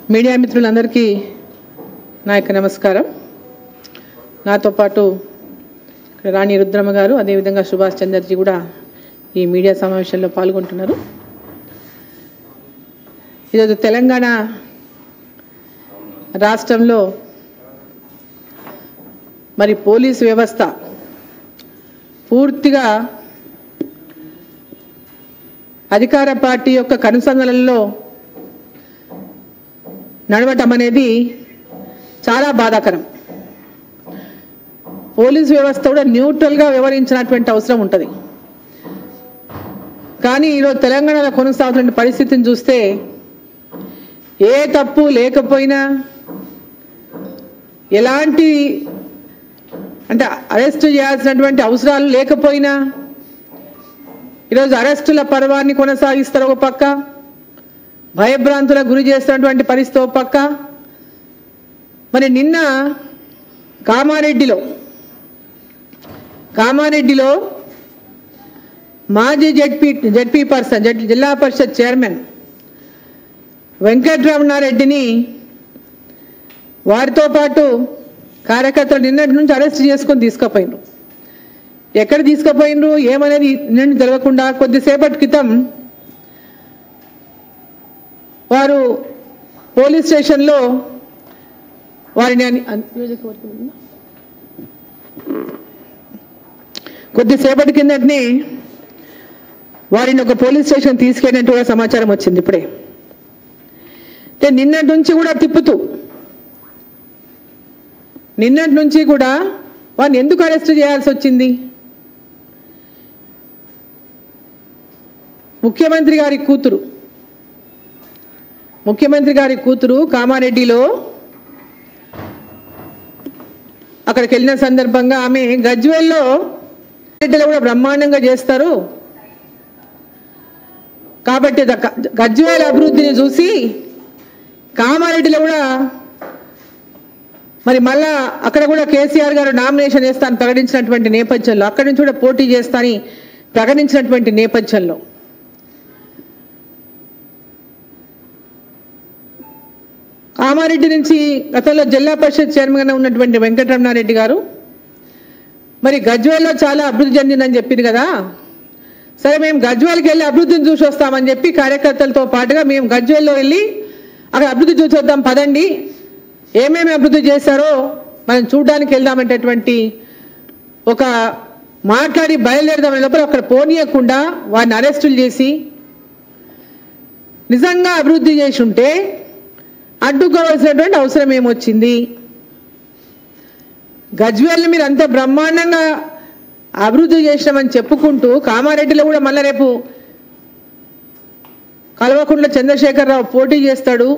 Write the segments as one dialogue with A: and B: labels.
A: Media మిత్రులందరికీ నా యొక్క నమస్కారం నాతో పాటు ఇక్కడ రాణి రుద్రమ్మ గారు అదేవిధంగా సుభాష్ చంద్రజీ కూడా ఈ మీడియా సమావేశంలో పాల్గొంటున్నారు ఈరోజు తెలంగాణ రాష్ట్రంలో మరి పోలీస్ వ్యవస్థ పూర్తిగా అధికార పార్టీ యొక్క కనుసంగలలో నడవటం అనేది చాలా బాధాకరం పోలీస్ వ్యవస్థ కూడా న్యూట్రల్గా వ్యవహరించినటువంటి అవసరం ఉంటుంది కానీ ఈరోజు తెలంగాణలో కొనసాగుతున్న పరిస్థితిని చూస్తే ఏ తప్పు లేకపోయినా ఎలాంటి అంటే అరెస్ట్ చేయాల్సినటువంటి అవసరాలు లేకపోయినా ఈరోజు అరెస్టుల పర్వాన్ని కొనసాగిస్తారు ఒక పక్క భయభ్రాంతులకు గురి చేస్తున్నటువంటి పరిస్థితి ఒక పక్క మరి నిన్న కామారెడ్డిలో కామారెడ్డిలో మాజీ జడ్పీ జడ్పీ పర్సన్ జడ్ జిల్లా పరిషత్ చైర్మన్ వెంకటరమణారెడ్డిని వారితో పాటు కార్యకర్తలు నిన్నటి నుంచి అరెస్ట్ చేసుకొని తీసుకుపోయినారు ఎక్కడ తీసుకుపోయినరు ఏమనేది నిన్న తెలియకుండా కొద్దిసేపటి క్రితం వారు పోలీస్ స్టేషన్లో వారిని అని- అన్- కొద్దిసేపటి కిందటిని వారిని ఒక పోలీస్ స్టేషన్ తీసుకెళ్ళినట్టుగా సమాచారం వచ్చింది ఇప్పుడే అంటే నిన్నటి నుంచి కూడా తిప్పుతూ నిన్నటి నుంచి కూడా వారిని ఎందుకు అరెస్ట్ చేయాల్సి వచ్చింది ముఖ్యమంత్రి గారి కూతురు ముఖ్యమంత్రి గారి కూతురు కామారెడ్డిలో అక్కడికి వెళ్ళిన సందర్భంగా ఆమె గజ్వేల్లో రెడ్డిలో కూడా బ్రహ్మాండంగా చేస్తారు కాబట్టి ద- గజ్వేల్ అభివృద్ధిని చూసి కామారెడ్డిలో కూడా మరి మళ్ళా అక్కడ కూడా కేసీఆర్ గారు నామినేషన్ వేస్తాను ప్రకటించినటువంటి నేపథ్యంలో అక్కడి నుంచి కూడా పోటీ చేస్తానని ప్రకటించినటువంటి నేపథ్యంలో కామారెడ్డి నుంచి గతంలో జిల్లా పరిషత్ చైర్మన్గా ఉన్నటువంటి వెంకటరమణారెడ్డి గారు మరి గజ్వేల్లో చాలా అభివృద్ధి చెందిందని చెప్పింది కదా సరే మేము గజ్వేల్కి వెళ్ళి అభివృద్ధిని చూసి వస్తామని చెప్పి కార్యకర్తలతో పాటుగా మేము గజ్వేల్లో వెళ్ళి అక్కడ అభివృద్ధి చూసి వద్దాం పదండి ఏమేమి అభివృద్ధి చేశారో మనం చూడడానికి వెళ్దామనేటటువంటి ఒక మాట్లాడి బయలుదేరదామనే లోపల అక్కడ పోనీయకుండా వారిని అరెస్టులు చేసి నిజంగా అభివృద్ధి చేసి ఉంటే అడ్డుకోవాల్సినటువంటి అవసరం ఏమొచ్చింది గజ్వేల్ని మీరు అంత బ్రహ్మాండంగా అభివృద్ధి చేసినామని చెప్పుకుంటూ కామారెడ్డిలో కూడా మళ్ళీ రేపు కల్వకుంట్ల చంద్రశేఖరరావు పోటీ చేస్తాడు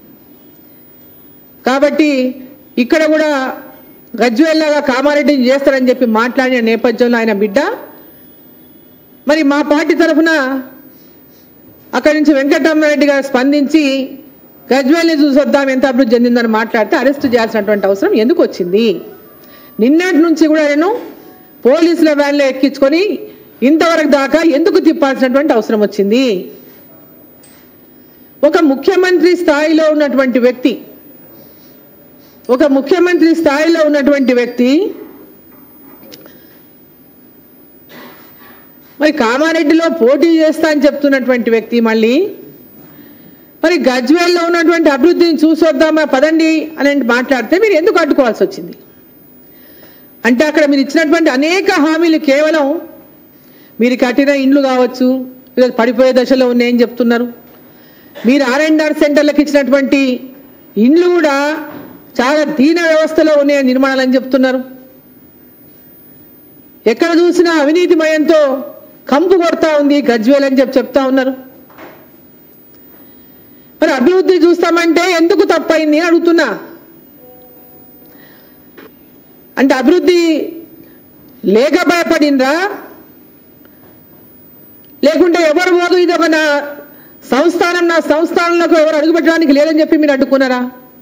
A: కాబట్టి ఇక్కడ కూడా గజ్వేల్లాగా కామారెడ్డిని చేస్తారని చెప్పి మాట్లాడిన నేపథ్యంలో ఆయన బిడ్డ మరి మా పార్టీ తరఫున అక్కడి నుంచి వెంకటరమణారెడ్డి గారు స్పందించి గజ్వేల్ని చూసొద్దాం ఎంత అభివృద్ధి చెందిందని మాట్లాడితే అరెస్ట్ చేయాల్సినటువంటి అవసరం ఎందుకు వచ్చింది నిన్నటి నుంచి కూడా నేను పోలీసుల వ్యాన్లో ఎక్కించుకొని ఇంతవరకు దాకా ఎందుకు తిప్పాల్సినటువంటి అవసరం వచ్చింది ఒక ముఖ్యమంత్రి స్థాయిలో ఉన్నటువంటి వ్యక్తి ఒక ముఖ్యమంత్రి స్థాయిలో ఉన్నటువంటి వ్యక్తి మరి కామారెడ్డిలో పోటీ చేస్తా అని చెప్తున్నటువంటి వ్యక్తి మళ్ళీ మరి గజ్వేల్లో ఉన్నటువంటి అభివృద్ధిని చూసొద్దామా పదండి అని మాట్లాడితే మీరు ఎందుకు అడ్డుకోవాల్సి వచ్చింది అంటే అక్కడ మీరు ఇచ్చినటువంటి అనేక హామీలు కేవలం మీరు కట్టిన ఇండ్లు కావచ్చు లేదా పడిపోయే దశలో ఉన్నాయని చెప్తున్నారు మీరు ఆర్ అండ్ ఆర్ సెంటర్లకు ఇచ్చినటువంటి ఇండ్లు కూడా చాలా దీన వ్యవస్థలో ఉన్నాయని నిర్మాణాలని చెప్తున్నారు ఎక్కడ చూసినా అవినీతిమయంతో కంపు కొడతా ఉంది గజ్వేల్ అని చెప్పి చెప్తా ఉన్నారు మరి అభివృద్ధి చూస్తామంటే ఎందుకు తప్పైంది అని అడుగుతున్నా అంటే అభివృద్ధి లేక భయపడిండ్రా లేకుంటే ఎవరు పోదు ఇది ఒక నా సంస్థానం నా సంస్థానంలోకి ఎవరు అడుగుపెట్టడానికి లేదని చెప్పి మీరు అడ్డుకున్నారా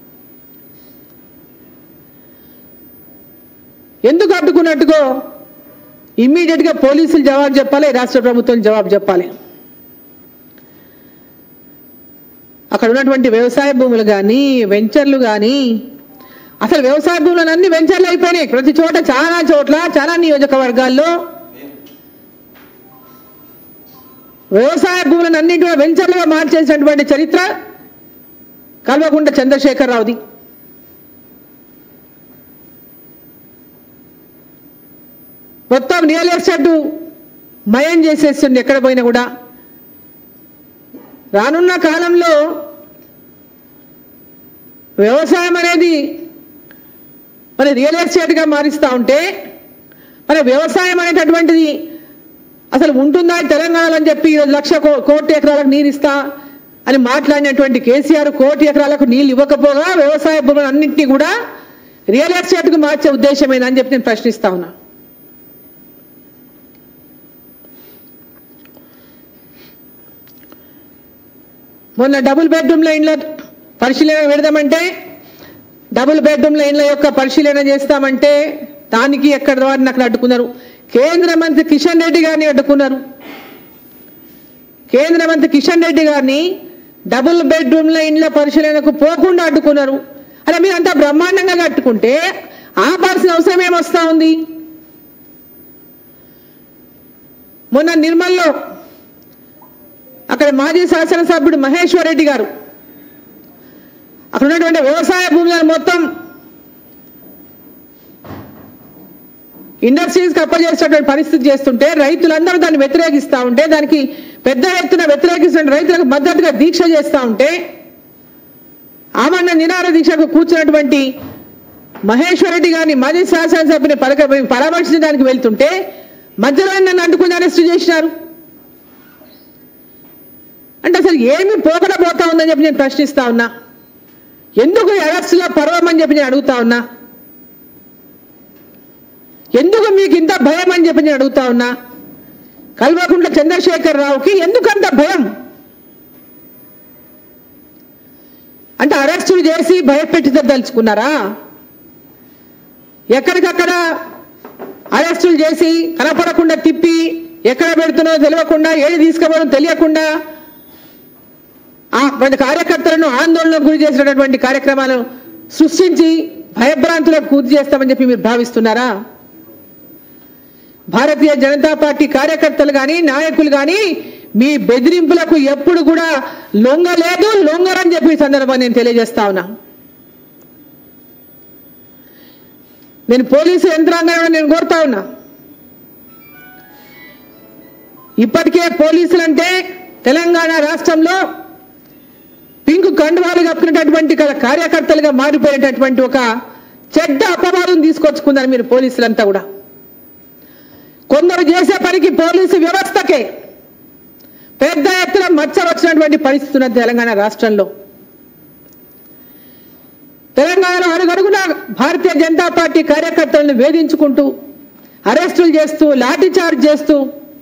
A: ఎందుకు అడ్డుకున్నట్టుగో ఇమ్మీడియట్గా పోలీసులు జవాబు చెప్పాలి రాష్ట్ర ప్రభుత్వం జవాబు చెప్పాలి అక్కడ ఉన్నటువంటి వ్యవసాయ భూములు కానీ వెంచర్లు కానీ అసలు వ్యవసాయ భూములను అన్ని వెంచర్లు అయిపోయినాయి ప్రతి చోట చాలా చోట్ల చాలా నియోజకవర్గాల్లో వ్యవసాయ భూములను అన్నింటి కూడా వెంచర్లుగా మార్చేసినటువంటి చరిత్ర కల్వకుంట చంద్రశేఖరరావుది మొత్తం రియల్ ఎస్టేట్ మయం చేసేస్తుంది ఎక్కడ పోయినా కూడా రానున్న కాలంలో వ్యవసాయం అనేది మరి రియల్ ఎస్టేట్గా మారిస్తూ ఉంటే మరి వ్యవసాయం అనేటటువంటిది అసలు ఉంటుందా తెలంగాణలో అని చెప్పి ఈరోజు లక్ష కో- కోటి ఎకరాలకు నీరు ఇస్తా అని మాట్లాడినటువంటి కేసీఆర్ కోటి ఎకరాలకు నీళ్ళు ఇవ్వకపోగా వ్యవసాయ భూములు అన్నింటినీ కూడా రియల్ ఎస్టేట్కు మార్చే ఉద్దేశమేనా అని చెప్పి నేను ప్రశ్నిస్తా ఉన్నా మొన్న డబుల్ బెడ్రూమ్ల ఇండ్ల పరిశీలన పెడదామంటే డబుల్ బెడ్రూమ్ల ఇండ్ల యొక్క పరిశీలన చేస్తామంటే దానికి ఎక్కడ వారిని అక్కడ అడ్డుకున్నారు కేంద్ర మంత్రి కిషన్ రెడ్డి గారిని అడ్డుకున్నారు కేంద్ర మంత్రి కిషన్ రెడ్డి గారిని డబుల్ బెడ్రూమ్ల ఇండ్ల పరిశీలనకు పోకుండా అడ్డుకున్నారు అలా మీరు అంతా బ్రహ్మాండంగా కట్టుకుంటే ఆపాల్సిన అవసరం ఏమొస్తా ఉంది మొన్న నిర్మల్లో అక్కడ మాజీ శాసనసభ్యుడు మహేశ్వర్ రెడ్డి గారు అక్కడ ఉన్నటువంటి వ్యవసాయ భూములను మొత్తం ఇండస్ట్రీస్కి అప్పజేసేటువంటి పరిస్థితి చేస్తుంటే రైతులందరూ దాన్ని వ్యతిరేకిస్తూ ఉంటే దానికి పెద్ద ఎత్తున వ్యతిరేకిస్తున్న రైతులకు మద్దతుగా దీక్ష చేస్తూ ఉంటే ఆమన్న నినార దీక్షకు కూర్చున్నటువంటి మహేశ్వర్ రెడ్డి గారిని మాజీ శాసనసభ్యుని పలక పరామర్శించడానికి వెళ్తుంటే మధ్యలో నన్ను అడ్డుకుని అరెస్ట్ చేసినారు అంటే అసలు ఏమి పోకడ పోతా ఉందని చెప్పి నేను ప్రశ్నిస్తా ఉన్నా ఎందుకు ఈ అరెస్టులో పర్వం అని చెప్పి నేను అడుగుతా ఉన్నా ఎందుకు మీకు ఇంత భయం అని చెప్పి నేను అడుగుతా ఉన్నా కల్వకుంట్ల చంద్రశేఖర్ రావుకి ఎందుకంత భయం అంటే అరెస్టులు చేసి భయపెట్టిదలుచుకున్నారా ఎక్కడికక్కడ అరెస్టులు చేసి కనపడకుండా తిప్పి ఎక్కడ పెడుతున్నారో తెలియకుండా ఏది తీసుకోవడం తెలియకుండా ఆ కొన్ని కార్యకర్తలను ఆందోళనకు గురి చేసినటువంటి కార్యక్రమాలను సృష్టించి భయభ్రాంతులకు గురి చేస్తామని చెప్పి మీరు భావిస్తున్నారా భారతీయ జనతా పార్టీ కార్యకర్తలు కానీ నాయకులు కానీ మీ బెదిరింపులకు ఎప్పుడు కూడా లొంగలేదు లొంగరని చెప్పి ఈ సందర్భాన్ని నేను తెలియజేస్తా ఉన్నా నేను పోలీసు యంత్రాంగాన్ని నేను కోరుతా ఉన్నా ఇప్పటికే పోలీసులంటే తెలంగాణ రాష్ట్రంలో పింక్ కండువాలు కప్పుకునేటటువంటి క- కార్యకర్తలుగా మారిపోయేటటువంటి ఒక చెడ్డ అపవాదం తీసుకొచ్చుకున్నారు మీరు పోలీసులంతా కూడా కొందరు చేసే పనికి పోలీసు వ్యవస్థకే పెద్ద ఎత్తున మచ్చ వచ్చినటువంటి పరిస్థితి ఉన్నది తెలంగాణ రాష్ట్రంలో తెలంగాణలో అడుగడుగున భారతీయ జనతా పార్టీ కార్యకర్తలను వేధించుకుంటూ అరెస్టులు చేస్తూ లాఠీ చార్జ్ చేస్తూ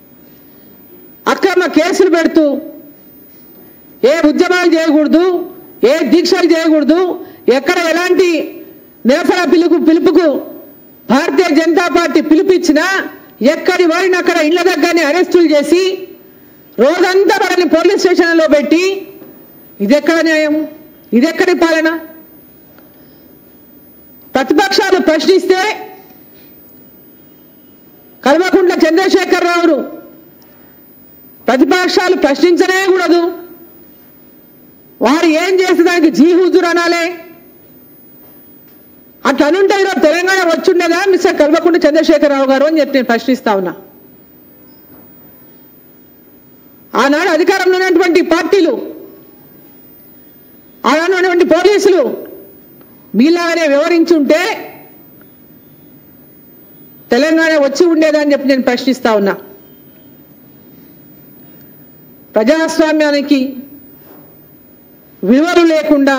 A: అక్రమ కేసులు పెడుతూ ఏ ఉద్యమాలు చేయకూడదు ఏ దీక్షలు చేయకూడదు ఎక్కడ ఎలాంటి నిరసన పిలుపు పిలుపుకు భారతీయ జనతా పార్టీ పిలుపిచ్చినా ఎక్కడి వారిని అక్కడ ఇళ్ల దగ్గరనే అరెస్టులు చేసి రోజంతా వారిని పోలీస్ స్టేషన్లో పెట్టి ఇదెక్కడ న్యాయం ఇదెక్కడి పాలన ప్రతిపక్షాలు ప్రశ్నిస్తే కల్వకుంట్ల చంద్రశేఖర్ రావును ప్రతిపక్షాలు ప్రశ్నించనే కూడదు వారు ఏం చేస్తే దానికి జీ హుజూర్ అనాలే అట్లా అనుంటే ఈరోజు తెలంగాణ వచ్చుండేదా మిస్టర్ కల్వకుంట్ల చంద్రశేఖరరావు గారు అని చెప్పి నేను ప్రశ్నిస్తా ఉన్నా ఆనాడు అధికారంలో ఉన్నటువంటి పార్టీలు ఆనాడు ఉన్నటువంటి పోలీసులు మీలాగానే వివరించి ఉంటే తెలంగాణ వచ్చి ఉండేదా అని చెప్పి నేను ప్రశ్నిస్తా ఉన్నా ప్రజాస్వామ్యానికి విలువలు లేకుండా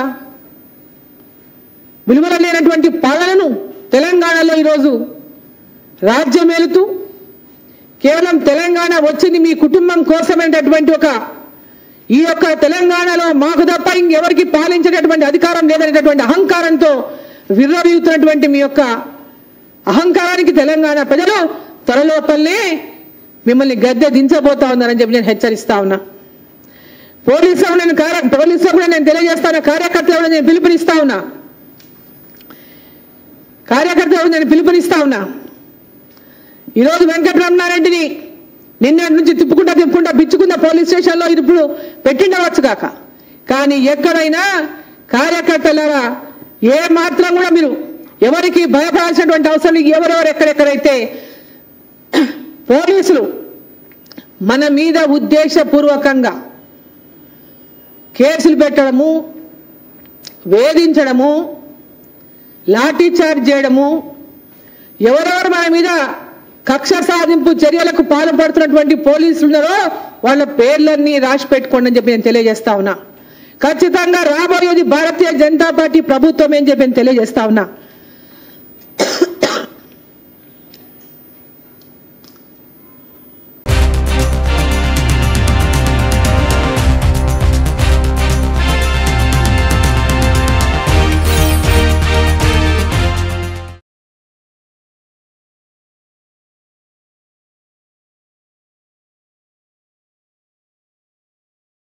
A: విలువలు లేనటువంటి పాలనను తెలంగాణలో ఈరోజు రాజ్యం ఏలుతూ కేవలం తెలంగాణ వచ్చింది మీ కుటుంబం కోసమైనటువంటి ఒక ఈ యొక్క తెలంగాణలో మాకు తప్ప ఇంకెవరికి పాలించేటటువంటి అధికారం లేదనేటటువంటి అహంకారంతో విర్రవీగుతున్నటువంటి మీ యొక్క అహంకారానికి తెలంగాణ ప్రజలు త్వరలోపలనే మిమ్మల్ని గద్దె దించబోతా ఉన్నారని చెప్పి నేను హెచ్చరిస్తా ఉన్నా పోలీసులకు నేను కార్య పోలీసులకు కూడా నేను తెలియజేస్తాను కార్యకర్తలకు నేను పిలుపునిస్తా ఉన్నా కార్యకర్తలకు నేను పిలుపునిస్తా ఉన్నా ఈరోజు వెంకటరమణారెడ్డిని నిన్నటి నుంచి తిప్పుకుంటా తిప్పుకుంటా బిచ్చుకున్న పోలీస్ స్టేషన్లో ఇప్పుడు పెట్టిండవచ్చు కాక కానీ ఎక్కడైనా కార్యకర్తలారా ఏ మాత్రం కూడా మీరు ఎవరికి భయపడాల్సినటువంటి అవసరం లేదు. ఎవరెవరు ఎక్కడెక్కడైతే పోలీసులు మన మీద ఉద్దేశపూర్వకంగా కేసులు పెట్టడము వేధించడము లాఠీ చార్జ్ చేయడము ఎవరెవరు మన మీద కక్ష సాధింపు చర్యలకు పాల్పడుతున్నటువంటి పోలీసులు ఉన్నారో వాళ్ళ పేర్లన్నీ రాసి పెట్టుకోండి అని చెప్పి నేను తెలియజేస్తా ఉన్నా ఖచ్చితంగా రాబోయేది భారతీయ జనతా పార్టీ ప్రభుత్వం అని చెప్పి నేను తెలియజేస్తా ఉన్నా